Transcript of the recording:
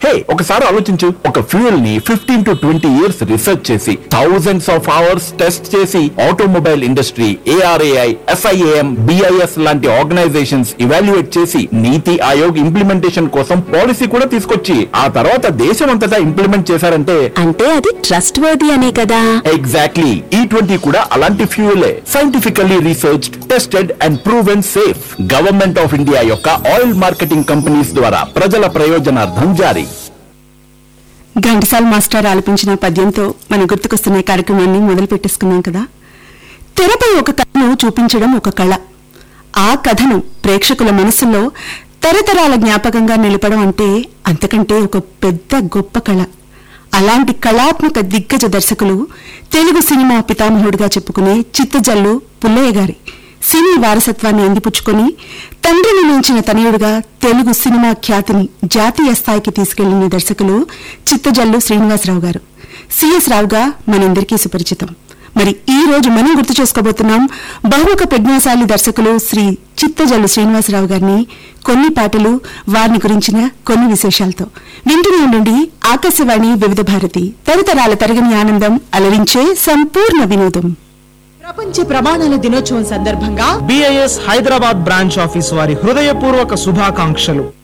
హే ఒకసారి ఆలోచించు ఒక ఫ్యూయల్ ని fifteen to twenty years research చేసి థౌజండ్స్ ఆఫ్ అవర్స్ టెస్ట్ చేసి automobile industry ARAI FIAM BIS లాంటి ఆర్గనైజేషన్స్ ఇవాల్యుయేట్ చేసి నీతి ఆయోగ్ ఇంప్లిమెంటేషన్ కోసం పాలసీ కూడా తీసుకొచ్చి ఆ తర్వాత దేశం అంతటా ఇంప్లిమెంట్ చేశారంటే అంటే అది ట్రస్ట్ వర్ది అనే కదా ఎగ్జాక్ట్లీ ఈ ట్వంటీ కూడా అలాంటి ఫ్యూయలే scientifically research tested and proven safe government of India యొక్క ఆయిల్ మార్కెటింగ్ కంపెనీస్ ద్వారా ప్రజల ప్రయోజనార్థం జారీ ఘంటసాల మాస్టర్ ఆలపించిన పద్యంతో మన గుర్తుకొస్తున్న ఈ కార్యక్రమాన్ని మొదలు పెట్టేసుకున్నాం కదా తెరపై ఒక కథను చూపించడం ఒక కళ ఆ కథను ప్రేక్షకుల మనసుల్లో తరతరాల జ్ఞాపకంగా నిలపడం అంటే అంతకంటే ఒక పెద్ద గొప్ప కళ అలాంటి కళాత్మక దిగ్గజ దర్శకులు తెలుగు సినిమా పితామహుడిగా చెప్పుకునే చిత్తజల్లు పుల్లయ్య గారి సినీ వారసత్వాన్ని అందిపుచ్చుకొని తండ్రిని మించిన తనయుడుగా తెలుగు సినిమా ఖ్యాతిని జాతీయ స్థాయికి తీసుకెళ్లిన దర్శకులు చిత్తజల్లు శ్రీనివాసరావు గారు సిఎస్ రావుగా మనందరికీ సుపరిచితం మరి ఈ రోజు మనం గుర్తు చేసుకోబోతున్నాం బహుముఖ ప్రజ్ఞాశాలి దర్శకులు శ్రీ చిత్తజల్లు శ్రీనివాసరావు గారిని కొన్ని పాటలు వారిని గురించిన కొన్ని విశేషాలతో వింటూనే ఉండండి ఆకాశవాణి వివిధ భారతి తరతరాల తరగని ఆనందం అలరించే సంపూర్ణ వినోదం ప్రపంచ ప్రమాణాల దినోత్సవం సందర్భంగా బిఐఎస్ హైదరాబాద్ బ్రాంచ్ ఆఫీస్ వారి హృదయపూర్వక శుభాకాంక్షలు